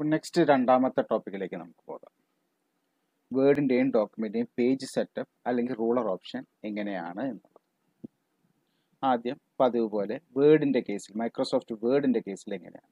അപ്പം നെക്സ്റ്റ് രണ്ടാമത്തെ ടോപ്പിക്കിലേക്ക് നമുക്ക് പോകാം വേർഡിൻ്റെയും ഡോക്യുമെൻ്റെയും പേജ് സെറ്റപ്പ് അല്ലെങ്കിൽ റൂളർ ഓപ്ഷൻ എങ്ങനെയാണ് എന്നുള്ളത് ആദ്യം പതിവ് പോലെ വേർഡിൻ്റെ കേസിൽ മൈക്രോസോഫ്റ്റ് വേർഡിൻ്റെ കേസിൽ എങ്ങനെയാണ്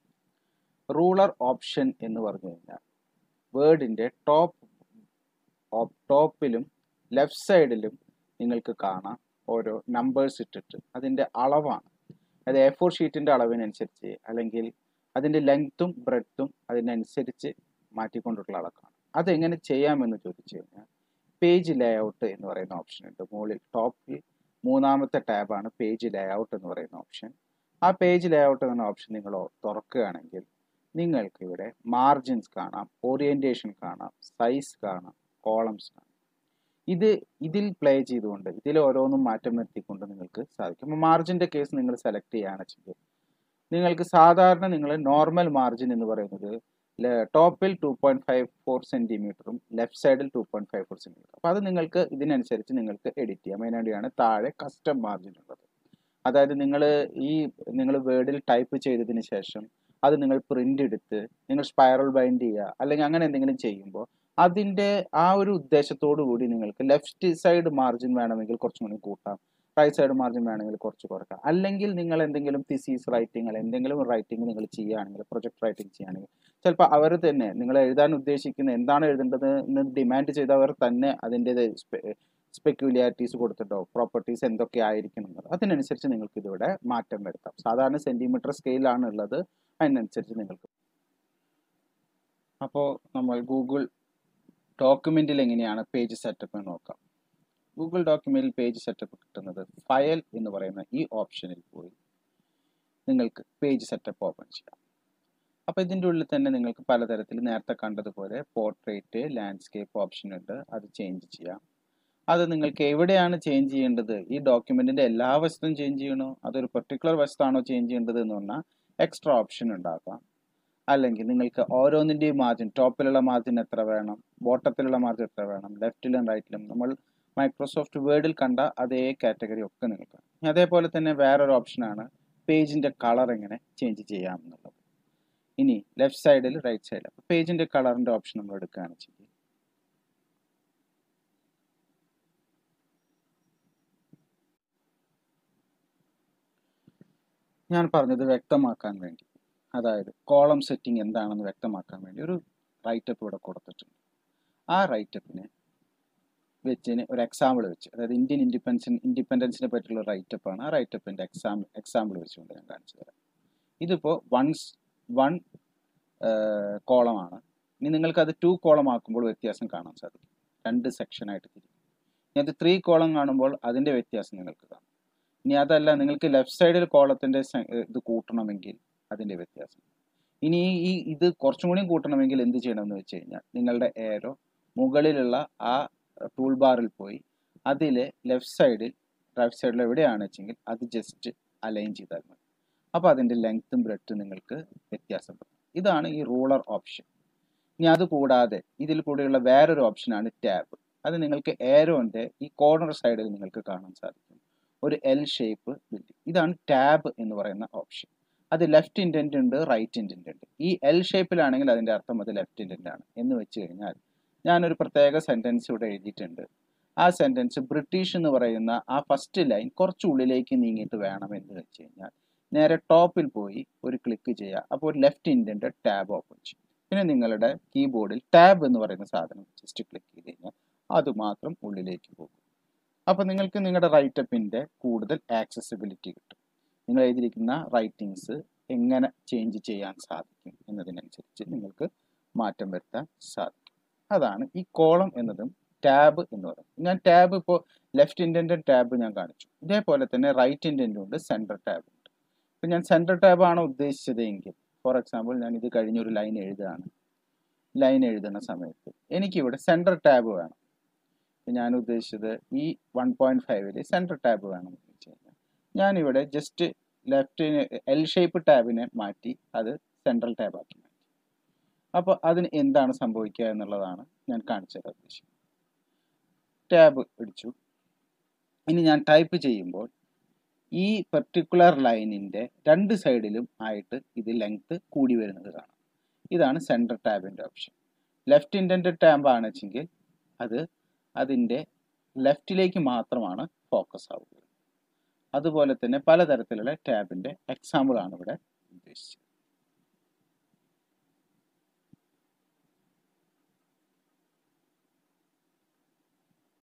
റൂളർ ഓപ്ഷൻ എന്ന് പറഞ്ഞു കഴിഞ്ഞാൽ വേർഡിൻ്റെ ടോപ്പ് ടോപ്പിലും ലെഫ്റ്റ് സൈഡിലും നിങ്ങൾക്ക് കാണാം ഓരോ നമ്പേഴ്സ് ഇട്ടിട്ട് അതിൻ്റെ അളവാണ് അത് എ ഫോർ ഷീറ്റിൻ്റെ അളവിനനുസരിച്ച് അല്ലെങ്കിൽ അതിൻ്റെ ലെങ്ത്തും ബ്രെഡ്ത്തും അതിനനുസരിച്ച് മാറ്റിക്കൊണ്ടിട്ടുള്ള അളക്കാണ് അതെങ്ങനെ ചെയ്യാമെന്ന് ചോദിച്ചു കഴിഞ്ഞാൽ പേജ് ലേഔട്ട് എന്ന് പറയുന്ന ഓപ്ഷൻ ഉണ്ട് മുകളിൽ ടോപ്പിൽ മൂന്നാമത്തെ ടാബാണ് പേജ് ലേഔട്ട് എന്ന് പറയുന്ന ഓപ്ഷൻ ആ പേജ് ലേഔട്ട് എന്ന ഓപ്ഷൻ നിങ്ങൾ തുറക്കുകയാണെങ്കിൽ നിങ്ങൾക്ക് ഇവിടെ മാർജിൻസ് കാണാം ഓറിയൻറ്റേഷൻ കാണാം സൈസ് കാണാം കോളംസ് കാണാം ഇത് ഇതിൽ പ്ലേ ചെയ്തുകൊണ്ട് ഇതിൽ ഓരോന്നും മാറ്റം വരുത്തിക്കൊണ്ട് നിങ്ങൾക്ക് സാധിക്കും അപ്പോൾ മാർജിൻ്റെ കേസ് നിങ്ങൾ സെലക്ട് ചെയ്യുകയാണെന്നുവെച്ചെങ്കിൽ നിങ്ങൾക്ക് സാധാരണ നിങ്ങൾ നോർമൽ മാർജിൻ എന്ന് പറയുന്നത് ടോപ്പിൽ ടു പോയിന്റ് ഫൈവ് ഫോർ സെൻറ്റിമീറ്ററും ലെഫ്റ്റ് സൈഡിൽ two point five four centimetre അപ്പോൾ അത് നിങ്ങൾക്ക് ഇതിനനുസരിച്ച് നിങ്ങൾക്ക് എഡിറ്റ് ചെയ്യാം അതിനുവേണ്ടിയാണ് താഴെ കസ്റ്റം മാർജിൻ ഉള്ളത് അതായത് നിങ്ങൾ ഈ നിങ്ങൾ വേർഡിൽ ടൈപ്പ് ചെയ്തതിന് ശേഷം അത് നിങ്ങൾ പ്രിൻ്റ് എടുത്ത് നിങ്ങൾ സ്പൈറൽ ബൈൻഡ് ചെയ്യുക അല്ലെങ്കിൽ അങ്ങനെ എന്തെങ്കിലും ചെയ്യുമ്പോൾ അതിൻ്റെ ആ ഒരു ഉദ്ദേശത്തോടു കൂടി നിങ്ങൾക്ക് ലെഫ്റ്റ് സൈഡ് മാർജിൻ വേണമെങ്കിൽ കുറച്ചും കൂടി കൂട്ടാം റൈറ്റ് സൈഡ് മാർജിൻ വേണമെങ്കിൽ കുറച്ച് കുറക്കാം അല്ലെങ്കിൽ നിങ്ങൾ എന്തെങ്കിലും തിസീസ് റൈറ്റിംഗ് അല്ലെങ്കിൽ എന്തെങ്കിലും റൈറ്റിംഗ് നിങ്ങൾ ചെയ്യുകയാണെങ്കിൽ പ്രൊജക്ട് റൈറ്റിംഗ് ചെയ്യുകയാണെങ്കിൽ ചിലപ്പോൾ അവർ തന്നെ നിങ്ങൾ എഴുതാൻ ഉദ്ദേശിക്കുന്ന എന്താണ് എഴുതേണ്ടത് എന്ന് ഡിമാൻഡ് ചെയ്തവർ തന്നെ അതിൻ്റെ സ്പെക്യുലാരിറ്റീസ് കൊടുത്തിട്ടുണ്ടാവും പ്രോപ്പർട്ടീസ് എന്തൊക്കെ ആയിരിക്കണം എന്നുള്ളത് അതിനനുസരിച്ച് നിങ്ങൾക്ക് ഇതിവിടെ മാറ്റം വരുത്താം സാധാരണ സെൻറ്റിമീറ്റർ സ്കെയിലാണ് ഉള്ളത് അതിനനുസരിച്ച് നിങ്ങൾക്ക് അപ്പോൾ നമ്മൾ ഗൂഗിൾ ഡോക്യുമെൻറ്റിൽ എങ്ങനെയാണ് പേജ് സെറ്റപ്പ് എന്ന് നോക്കാം ഗൂഗിൾ ഡോക്യുമെൻറ്റിൽ പേജ് സെറ്റപ്പ് കിട്ടുന്നത് ഫയൽ എന്ന് പറയുന്ന ഈ ഓപ്ഷനിൽ പോയി നിങ്ങൾക്ക് പേജ് സെറ്റപ്പ് ഓപ്പൺ ചെയ്യാം അപ്പോൾ ഇതിൻ്റെ ഉള്ളിൽ തന്നെ നിങ്ങൾക്ക് പലതരത്തിൽ നേരത്തെ കണ്ടതുപോലെ പോർട്രേറ്റ് ലാൻഡ്സ്കേപ്പ് ഓപ്ഷൻ ഉണ്ട് അത് ചേഞ്ച് ചെയ്യാം അത് നിങ്ങൾക്ക് എവിടെയാണ് ചേഞ്ച് ചെയ്യേണ്ടത് ഈ ഡോക്യുമെൻറ്റിൻ്റെ എല്ലാ വശത്തും ചേഞ്ച് ചെയ്യണോ അതൊരു പെർട്ടിക്കുലർ വശത്താണോ ചേഞ്ച് ചെയ്യേണ്ടത് എന്ന് പറഞ്ഞാൽ എക്സ്ട്രാ ഓപ്ഷൻ ഉണ്ടാക്കാം അല്ലെങ്കിൽ നിങ്ങൾക്ക് ഓരോന്നിൻ്റെയും മാർജിൻ ടോപ്പിലുള്ള മാർജിൻ എത്ര വേണം ബോട്ടത്തിലുള്ള മാർജിൻ എത്ര വേണം ലെഫ്റ്റിലും റൈറ്റിലും നമ്മൾ മൈക്രോസോഫ്റ്റ് വേർഡിൽ കണ്ട അതേ കാറ്റഗറി ഒക്കെ നിങ്ങൾക്ക് അതേപോലെ തന്നെ വേറൊരു ഓപ്ഷനാണ് പേജിൻ്റെ കളർ എങ്ങനെ ചേഞ്ച് ചെയ്യാം എന്നുള്ളത് ഇനി ലെഫ്റ്റ് സൈഡിൽ റൈറ്റ് സൈഡിൽ അപ്പോൾ പേജിൻ്റെ കളറിൻ്റെ ഓപ്ഷൻ നമ്മൾ എടുക്കുകയാണ് ചെയ്യുക ഞാൻ പറഞ്ഞത് വ്യക്തമാക്കാൻ വേണ്ടി അതായത് കോളം സെറ്റിംഗ് എന്താണെന്ന് വ്യക്തമാക്കാൻ വേണ്ടി ഒരു റൈറ്റപ്പ് ഇവിടെ കൊടുത്തിട്ടുണ്ട് ആ റൈറ്റപ്പിനെ വെച്ചിന് ഒരു എക്സാമ്പിൾ വെച്ച് അതായത് ഇന്ത്യൻ ഇൻഡിപെൻഡൻസ് ഇൻഡിപെൻഡൻസിനെ പറ്റിയുള്ള റൈറ്റപ്പാണ് ആ റൈറ്റപ്പിൻ്റെ എക്സാം എക്സാമ്പിൾ വെച്ചുകൊണ്ട് ഞാൻ കാണിച്ചു തരാം ഇതിപ്പോൾ വൺസ് വൺ കോളമാണ് ഇനി നിങ്ങൾക്ക് അത് ടു കോളം ആക്കുമ്പോൾ വ്യത്യാസം കാണാൻ സാധിക്കും രണ്ട് സെക്ഷനായിട്ട് തിരിക്കും ഇനി അത് ത്രീ കോളം കാണുമ്പോൾ അതിൻ്റെ വ്യത്യാസം നിങ്ങൾക്ക് കാണാം ഇനി അതല്ല നിങ്ങൾക്ക് ലെഫ്റ്റ് സൈഡിൽ കോളത്തിൻ്റെ ഇത് കൂട്ടണമെങ്കിൽ അതിൻ്റെ വ്യത്യാസം ഇനി ഈ ഇത് കുറച്ചും കൂടി കൂട്ടണമെങ്കിൽ എന്ത് ചെയ്യണമെന്ന് വെച്ച് കഴിഞ്ഞാൽ നിങ്ങളുടെ ഏരോ മുകളിലുള്ള ആ ടൂൾ ബാറിൽ പോയി അതിൽ ലെഫ്റ്റ് സൈഡിൽ റൈറ്റ് സൈഡിൽ എവിടെയാണ് വെച്ചെങ്കിൽ അത് ജസ്റ്റ് അലൈൻ ചെയ്താൽ മതി അപ്പോൾ അതിൻ്റെ ലെങ്ത്തും ബ്രെഡ്ത്തും നിങ്ങൾക്ക് വ്യത്യാസപ്പെടും ഇതാണ് ഈ റൂളർ ഓപ്ഷൻ ഇനി അത് കൂടാതെ ഇതിൽ കൂടെയുള്ള വേറൊരു ഓപ്ഷനാണ് ടാബ് അത് നിങ്ങൾക്ക് ഏരോൻ്റെ ഈ കോർണർ സൈഡിൽ നിങ്ങൾക്ക് കാണാൻ സാധിക്കും ഒരു എൽ ഷേപ്പ് ബിൽഡിംഗ് ഇതാണ് ടാബ് എന്ന് പറയുന്ന ഓപ്ഷൻ അത് ലെഫ്റ്റ് ഇൻറ്റൻറ്റ് ഉണ്ട് റൈറ്റ് ഇൻറ്റൻറ്റ് ഉണ്ട് ഈ എൽ ഷേപ്പിലാണെങ്കിൽ അതിൻ്റെ അർത്ഥം അത് ലെഫ്റ്റ് ഇൻറ്റൻറ്റ് ആണ് എന്ന് വെച്ച് കഴിഞ്ഞാൽ ഞാനൊരു പ്രത്യേക സെൻറ്റൻസ് ഇവിടെ എഴുതിയിട്ടുണ്ട് ആ സെൻറ്റൻസ് ബ്രിട്ടീഷ് എന്ന് പറയുന്ന ആ ഫസ്റ്റ് ലൈൻ കുറച്ച് ഉള്ളിലേക്ക് നീങ്ങിയിട്ട് വേണം എന്ന് വെച്ച് കഴിഞ്ഞാൽ നേരെ ടോപ്പിൽ പോയി ഒരു ക്ലിക്ക് ചെയ്യുക അപ്പോൾ ഒരു ലെഫ്റ്റ് ഇൻറ്റൻറ്റ് ടാബ് ഓപ്പൺ ചെയ്യും പിന്നെ നിങ്ങളുടെ കീബോർഡിൽ ടാബ് എന്ന് പറയുന്ന സാധനം ജസ്റ്റ് ക്ലിക്ക് ചെയ്ത് കഴിഞ്ഞാൽ അത് മാത്രം ഉള്ളിലേക്ക് പോകും അപ്പോൾ നിങ്ങൾക്ക് നിങ്ങളുടെ റൈറ്റപ്പിൻ്റെ കൂടുതൽ ആക്സസിബിലിറ്റി കിട്ടും നിങ്ങൾ എഴുതിയിരിക്കുന്ന റൈറ്റിങ്സ് എങ്ങനെ ചേഞ്ച് ചെയ്യാൻ സാധിക്കും എന്നതിനനുസരിച്ച് നിങ്ങൾക്ക് മാറ്റം വരുത്താൻ സാധിക്കും അതാണ് ഈ കോളം എന്നതും ടാബ് എന്ന് പറയുന്നത് ഞാൻ ടാബ് ഇപ്പോൾ ലെഫ്റ്റ് ഇൻറ്റൻറ്റ് ടാബ് ഞാൻ കാണിച്ചു ഇതേപോലെ തന്നെ റൈറ്റ് ഇൻറ്റൻറ്റും ഉണ്ട് സെൻറ്റർ ടാബും ഉണ്ട് ഇപ്പം ഞാൻ സെൻറ്റർ ടാബാണ് ഉദ്ദേശിച്ചത് എങ്കിൽ ഫോർ എക്സാമ്പിൾ ഞാൻ ഇത് കഴിഞ്ഞൊരു ലൈൻ എഴുതുകയാണ് ലൈൻ എഴുതുന്ന സമയത്ത് എനിക്കിവിടെ സെൻറ്റർ ടാബ് വേണം ഞാൻ ഉദ്ദേശിച്ചത് ഈ വൺ പോയിൻറ്റ് ഫൈവിൽ സെൻറ്റർ ടാബ് വേണം എന്ന് വെച്ച് കഴിഞ്ഞാൽ ഞാനിവിടെ ജസ്റ്റ് ലെഫ്റ്റിന് എൽ ഷേപ്പ് ടാബിനെ മാറ്റി അത് സെൻട്രൽ ടാബാക്കി മാറ്റി അപ്പോൾ അതിന് എന്താണ് സംഭവിക്കുക എന്നുള്ളതാണ് ഞാൻ കാണിച്ചു തരാൻ ഉദ്ദേശിക്കുന്നത് ടാബ് ഇടിച്ചു ഇനി ഞാൻ ടൈപ്പ് ചെയ്യുമ്പോൾ ഈ പെർട്ടിക്കുലർ ലൈനിൻ്റെ രണ്ട് സൈഡിലും ആയിട്ട് ഇത് ലെങ്ത് കൂടി വരുന്നത് കാണാം ഇതാണ് സെൻട്രൽ ടാബിൻ്റെ ഓപ്ഷൻ ലെഫ്റ്റ് ഇൻറ്റൻറ്റഡ് ടാബ് ആണെച്ചെങ്കിൽ അത് അതിൻ്റെ ലെഫ്റ്റിലേക്ക് മാത്രമാണ് ഫോക്കസ് ആവുക അതുപോലെ തന്നെ പലതരത്തിലുള്ള ടാബിൻ്റെ എക്സാമ്പിളാണ് ഇവിടെ ഉദ്ദേശിച്ചത്